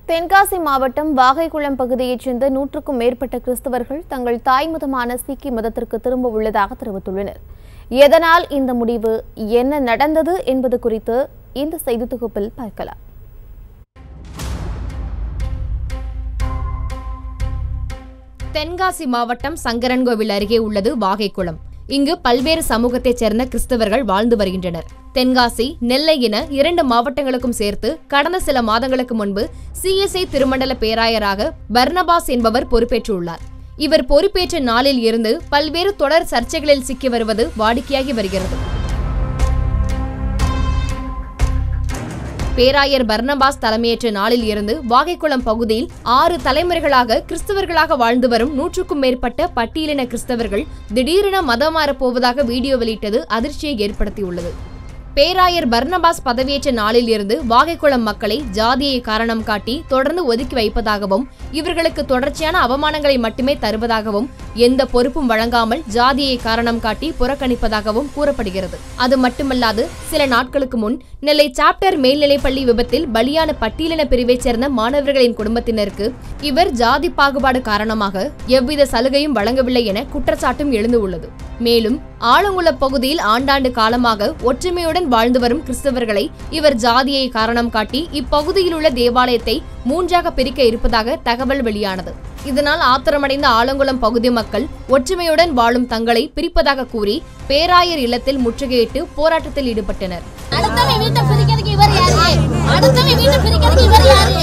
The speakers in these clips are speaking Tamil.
தென்காசி மாவட்டம் வாகைக்குளம் பகுதியைச் சேர்ந்த நூற்றுக்கும் மேற்பட்ட கிறிஸ்தவர்கள் தங்கள் தாய் மதமான சீக்கிய மதத்திற்கு திரும்ப உள்ளதாக தெரிவித்துள்ளனர் எதனால் இந்த முடிவு என்ன நடந்தது என்பது குறித்து இந்த செய்தி தொகுப்பில் பார்க்கலாம் தென்காசி மாவட்டம் சங்கரன்கோவில் அருகே உள்ளது வாகைக்குளம் இங்கு பல்வேறு சமூகத்தைச் சேர்ந்த கிறிஸ்தவர்கள் வாழ்ந்து வருகின்றனர் தென்காசி நெல்லை என இரண்டு மாவட்டங்களுக்கும் சேர்த்து கடந்த சில மாதங்களுக்கு முன்பு சிஎஸ்ஐ திருமண்டல பேராயராக பர்னபாஸ் என்பவர் பொறுப்பேற்றுள்ளார் இவர் பொறுப்பேற்ற நாளில் இருந்து பல்வேறு தொடர் சர்ச்சைகளில் சிக்கி வருவது வாடிக்கையாகி வருகிறது பேராயர் பர்னபாஸ் தலைமையேற்ற நாளில் இருந்து வாகைக்குளம் பகுதியில் ஆறு தலைமுறைகளாக கிறிஸ்தவர்களாக வாழ்ந்து வரும் நூற்றுக்கும் மேற்பட்ட பட்டியலின கிறிஸ்தவர்கள் திடீரென மதம் மாறப் போவதாக வீடியோ வெளியிட்டது அதிர்ச்சியை ஏற்படுத்தியுள்ளது பேராயர் பர்னபாஸ் பதவியேற்ற நாளில் இருந்து வாகைக்குளம் மக்களை ஜாதியை காரணம் காட்டி தொடர்ந்து ஒதுக்கி வைப்பதாகவும் இவர்களுக்கு தொடர்ச்சியான அவமானங்களை மட்டுமே தருவதாகவும் எந்த பொறுப்பும் வழங்காமல் ஜாதியை காரணம் காட்டி புறக்கணிப்பதாகவும் கூறப்படுகிறது அது மட்டுமல்லாது சில நாட்களுக்கு முன் நெல்லை சாப்டர் மேல்நிலைப்பள்ளி விபத்தில் பலியான பட்டியலின பிரிவைச் சேர்ந்த மாணவர்களின் குடும்பத்தினருக்கு இவர் ஜாதி பாகுபாடு காரணமாக எவ்வித சலுகையும் வழங்கவில்லை என குற்றச்சாட்டும் எழுந்துள்ளது மேலும் ஆலங்குள பகுதியில் ஆண்டாண்டு காலமாக ஒற்றுமையுடன் வாழ்ந்து வரும் கிறிஸ்தவர்களை இவர் ஜாதியை காரணம் காட்டி இப்பகுதியில் உள்ள தேவாலயத்தை மூன்றாக பிரிக்க இருப்பதாக தகவல் வெளியானது இதனால் ஆத்திரமடைந்த ஆலங்குளம் பகுதி மக்கள் ஒற்றுமையுடன் வாழும் தங்களை பிரிப்பதாக கூறி பேராயர் இல்லத்தில் முற்றுகையிட்டு போராட்டத்தில் ஈடுபட்டனர் அடுத்தவன் வீட்டை பிரிக்கிறதுக்கு இவர் யாரு அடுத்தவன் வீட்டை பிரிக்கிறதுக்கு இவர் யாரு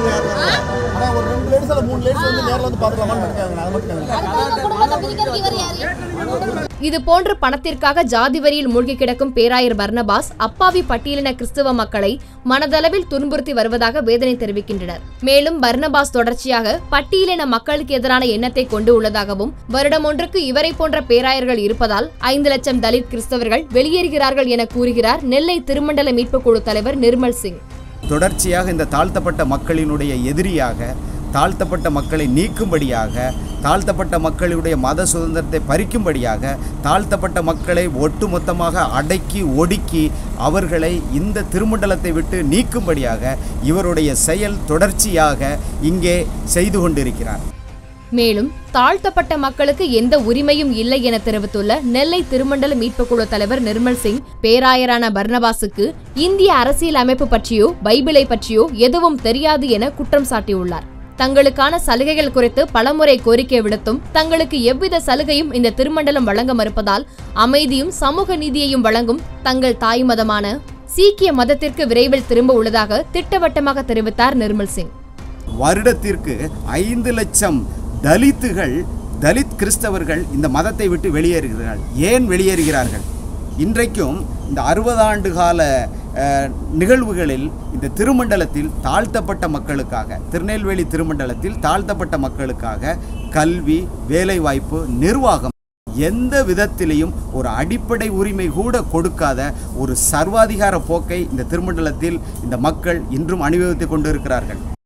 ஆனா ஒரு ரெண்டு லேடிஸ் அல்ல மூணு லேடிஸ் வந்து நேர்ல வந்து பாத்துக்கலாமான்னு இருக்காங்க அது மட்டும் கேளுங்க. அடுத்தவங்க குடும்பத்தை பிரிக்கிறதுக்கு இவர் யாரு இது போன்ற பணத்திற்காக ஜாதி வரியில் மூழ்கி கிடக்கும் பேராயர் பர்னபாஸ் அப்பாவி பட்டியலின கிறிஸ்தவ மக்களை மனதளவில் துன்புறுத்தி வருவதாக வேதனை தெரிவிக்கின்றனர் மேலும் பர்னபாஸ் தொடர்ச்சியாக பட்டியலின மக்களுக்கு எதிரான எண்ணத்தை கொண்டு உள்ளதாகவும் வருடம் ஒன்றுக்கு இவரை போன்ற பேராயர்கள் இருப்பதால் ஐந்து லட்சம் தலித் கிறிஸ்தவர்கள் வெளியேறுகிறார்கள் என கூறுகிறார் நெல்லை திருமண்டல மீட்புக் குழு தலைவர் நிர்மல் சிங் தொடர்ச்சியாக இந்த தாழ்த்தப்பட்ட மக்களினுடைய எதிரியாக தாழ்த்தப்பட்ட மக்களை நீக்கும்படியாக தாழ்த்தப்பட்ட மக்களுடைய மத சுதந்திரத்தை பறிக்கும்படியாக தாழ்த்தப்பட்ட மக்களை ஒட்டுமொத்தமாக அடக்கி ஒடுக்கி அவர்களை இந்த திருமண்டலத்தை விட்டு நீக்கும்படியாக இவருடைய செயல் தொடர்ச்சியாக இங்கே செய்து கொண்டிருக்கிறார் மேலும் தாழ்த்தப்பட்ட மக்களுக்கு எந்த உரிமையும் இல்லை என தெரிவித்துள்ள நெல்லை திருமண்டல மீட்புக் குழு தலைவர் நிர்மல் சிங் பேராயரான பர்னபாஸுக்கு இந்திய அரசியல் அமைப்பு பற்றியோ பைபிளை பற்றியோ எதுவும் தெரியாது என குற்றம் சாட்டியுள்ளார் தங்களுக்கான சலுகைகள் குறித்து பலமுறை கோரிக்கை விடுத்தும் தங்களுக்கு எவ்வித சலுகையும் இந்த திருமண்டலம் வழங்க மறுப்பதால் அமைதியும் சமூக நீதியையும் வழங்கும் தங்கள் தாய் மதமான சீக்கிய மதத்திற்கு விரைவில் திரும்ப உள்ளதாக திட்டவட்டமாக தெரிவித்தார் நிர்மல் சிங் வருடத்திற்கு ஐந்து லட்சம் தலித்துகள் தலித் கிறிஸ்தவர்கள் இந்த மதத்தை விட்டு வெளியேறுகிறார்கள் ஏன் வெளியேறுகிறார்கள் இன்றைக்கும் இந்த அறுபது ஆண்டு கால அஹ், நிகழ்வுகளில் இந்த திருமண்டலத்தில் தாழ்த்தப்பட்ட மக்களுக்காக திருநெல்வேலி திருமண்டலத்தில் தாழ்த்தப்பட்ட மக்களுக்காக கல்வி வேலைவாய்ப்பு நிர்வாகம் எந்த விதத்திலையும் ஒரு அடிப்படை உரிமை கூட கொடுக்காத ஒரு சர்வாதிகார போக்கை இந்த திருமண்டலத்தில் இந்த மக்கள் இன்றும் அனுபவித்துக் கொண்டிருக்கிறார்கள்